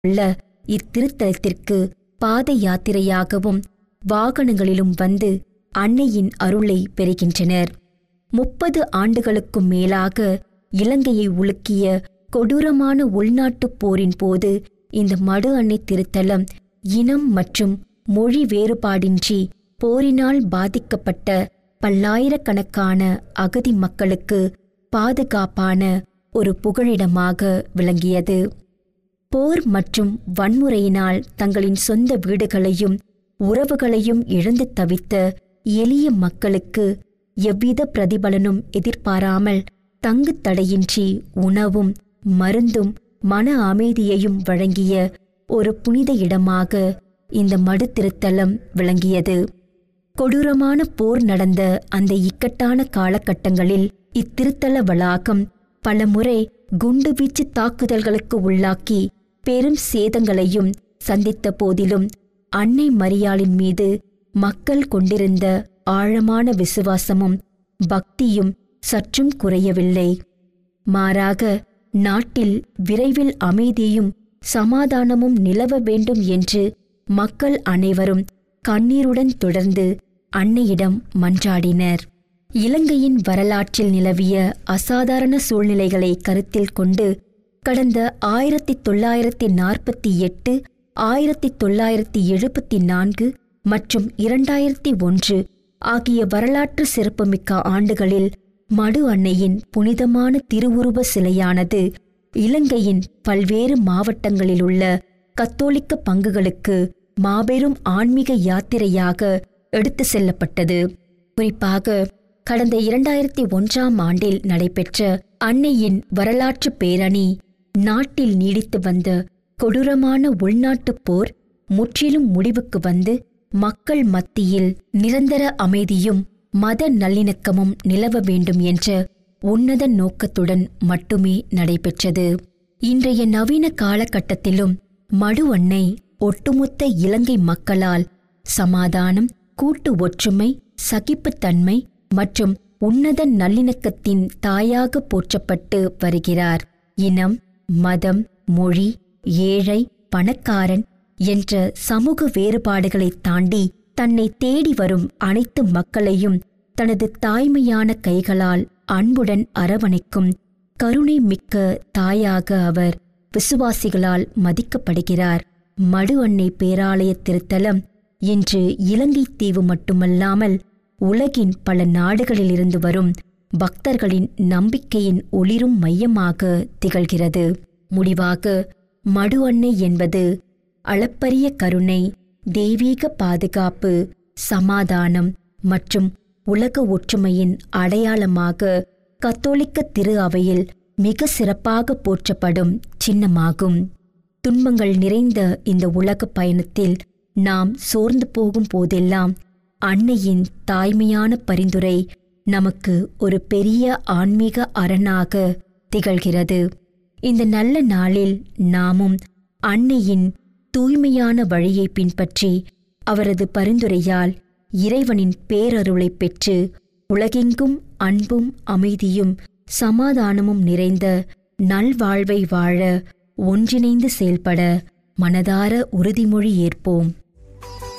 உள்ள இத்திருத்தலத்திற்கு பாத யாத்திரையாகவும் வாகனங்களிலும் வந்து அன்னையின் அருளை பெறுகின்றனர் முப்பது ஆண்டுகளுக்கும் மேலாக இலங்கையை உலுக்கிய கொடூரமான உள்நாட்டுப் போரின் போது இந்த மடு அன்னை திருத்தலம் இனம் மற்றும் மொழி வேறுபாடின்றி போரினால் பாதிக்கப்பட்ட பல்லாயிரக்கணக்கான அகதி மக்களுக்கு பாதுகாப்பான ஒரு புகழிடமாக விளங்கியது போர் மற்றும் வன்முறையினால் தங்களின் சொந்த வீடுகளையும் உறவுகளையும் இழந்து தவித்த எளிய மக்களுக்கு எவ்வித பிரதிபலனும் எதிர்பாராமல் தங்கு தடையின்றி உணவும் மருந்தும் மன அமைதியையும் வழங்கிய ஒரு புனித இடமாக இந்த மடு திருத்தலம் விளங்கியது கொடூரமான போர் நடந்த அந்த இக்கட்டான காலகட்டங்களில் இத்திருத்தல வளாகம் பலமுறை குண்டுவீச்சு தாக்குதல்களுக்கு உள்ளாக்கி பெரும் சேதங்களையும் சந்தித்த போதிலும் அன்னை மரியாளின் மீது மக்கள் கொண்டிருந்த ஆழமான விசுவாசமும் பக்தியும் சற்றும் குறையவில்லை மாறாக நாட்டில் விரைவில் அமைதியும் சமாதானமும் நிலவ வேண்டும் என்று மக்கள் அனைவரும் கண்ணீருடன் தொடர்ந்து அன்னையிடம் மன்றாடினர் இலங்கையின் வரலாற்றில் நிலவிய அசாதாரண சூழ்நிலைகளை கருத்தில் கொண்டு கடந்த ஆயிரத்தி தொள்ளாயிரத்தி நாற்பத்தி எட்டு ஆயிரத்தி தொள்ளாயிரத்தி எழுபத்தி நான்கு மற்றும் இரண்டாயிரத்தி ஒன்று ஆகிய வரலாற்று சிறப்புமிக்க ஆண்டுகளில் மடு அன்னையின் புனிதமான திருவுருவ சிலையானது இலங்கையின் பல்வேறு மாவட்டங்களில் உள்ள கத்தோலிக்க பங்குகளுக்கு மாபெரும் ஆன்மீக யாத்திரையாக எடுத்து செல்லப்பட்டது குறிப்பாக கடந்த இரண்டாயிரத்தி ஒன்றாம் ஆண்டில் நடைபெற்ற அன்னையின் வரலாற்று பேரணி நாட்டில் நீடித்து வந்த கொடூரமான உள்நாட்டுப் போர் முற்றிலும் முடிவுக்கு வந்து மக்கள் மத்தியில் நிரந்தர அமைதியும் மத நல்லிணக்கமும் நிலவ வேண்டும் என்ற உன்னத நோக்கத்துடன் மட்டுமே நடைபெற்றது இன்றைய நவீன காலகட்டத்திலும் மடு அன்னை ஒட்டுமொத்த இலங்கை மக்களால் சமாதானம் கூட்டு ஒற்றுமை சகிப்புத்தன்மை மற்றும் உன்னத நல்லிணக்கத்தின் தாயாக போற்றப்பட்டு வருகிறார் இனம் மதம் மொழி ஏழை பணக்காரன் என்ற சமூக வேறுபாடுகளைத் தாண்டி தன்னை தேடி வரும் அனைத்து மக்களையும் தனது தாய்மையான கைகளால் அன்புடன் அரவணைக்கும் கருணை மிக்க தாயாக அவர் விசுவாசிகளால் மதிக்கப்படுகிறார் மடு அன்னை பேராலய திருத்தலம் இன்று இலங்கை தீவு மட்டுமல்லாமல் உலகின் பல நாடுகளிலிருந்து வரும் பக்தர்களின் நம்பிக்கையின் ஒளிரும் மையமாக திகழ்கிறது முடிவாக மடு அன்னை என்பது அளப்பரிய கருணை தெய்வீக பாதுகாப்பு சமாதானம் மற்றும் உலக ஒற்றுமையின் அடையாளமாக கத்தோலிக்க திரு அவையில் மிக சிறப்பாக போற்றப்படும் சின்னமாகும் துன்பங்கள் நிறைந்த இந்த உலக பயணத்தில் நாம் சோர்ந்து போகும் போதெல்லாம் அன்னையின் தாய்மையான பரிந்துரை நமக்கு ஒரு பெரிய ஆன்மீக அரணாக திகழ்கிறது இந்த நல்ல நாளில் நாமும் அன்னையின் தூய்மையான வழியை பின்பற்றி அவரது பரிந்துரையால் இறைவனின் பேரருளைப் பெற்று உலகெங்கும் அன்பும் அமைதியும் சமாதானமும் நிறைந்த நல்வாழ்வை வாழ ஒன்றிணைந்து செயல்பட மனதார உறுதிமொழி ஏற்போம்